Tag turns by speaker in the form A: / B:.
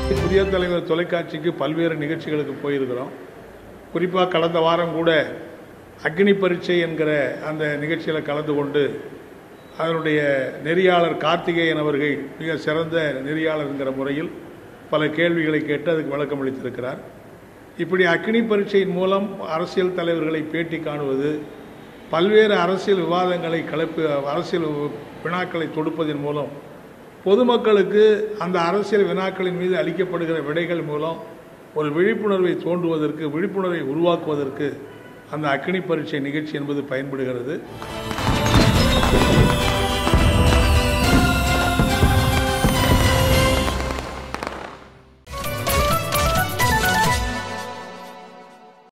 A: புதிய தலைவர் தொலைக்காட்சிக்கு பல்வேறு நிகழ்ச்சிகளுக்கு போயிருக்கிறோம் குறிப்பாக கடந்த வாரம் கூட அக்னி பரீட்சை என்கிற அந்த நிகழ்ச்சியில் கலந்து கொண்டு அதனுடைய நெறியாளர் கார்த்திகேயன் அவர்கள் மிக சிறந்த நெறியாளர் என்கிற முறையில் பல கேள்விகளை கேட்டு அதுக்கு விளக்கம் அளித்திருக்கிறார் இப்படி அக்னி பரீட்சையின் மூலம் அரசியல் தலைவர்களை பேட்டி காணுவது பல்வேறு அரசியல் விவாதங்களை கலப்பு அரசியல் வினாக்களை தொடுப்பதன் மூலம் பொதுமக்களுக்கு அந்த அரசியல் வினாக்களின் மீது அளிக்கப்படுகிற விடைகள் மூலம் ஒரு விழிப்புணர்வை தோன்றுவதற்கு விழிப்புணர்வை உருவாக்குவதற்கு அந்த அக்னி பரீட்சை நிகழ்ச்சி என்பது பயன்படுகிறது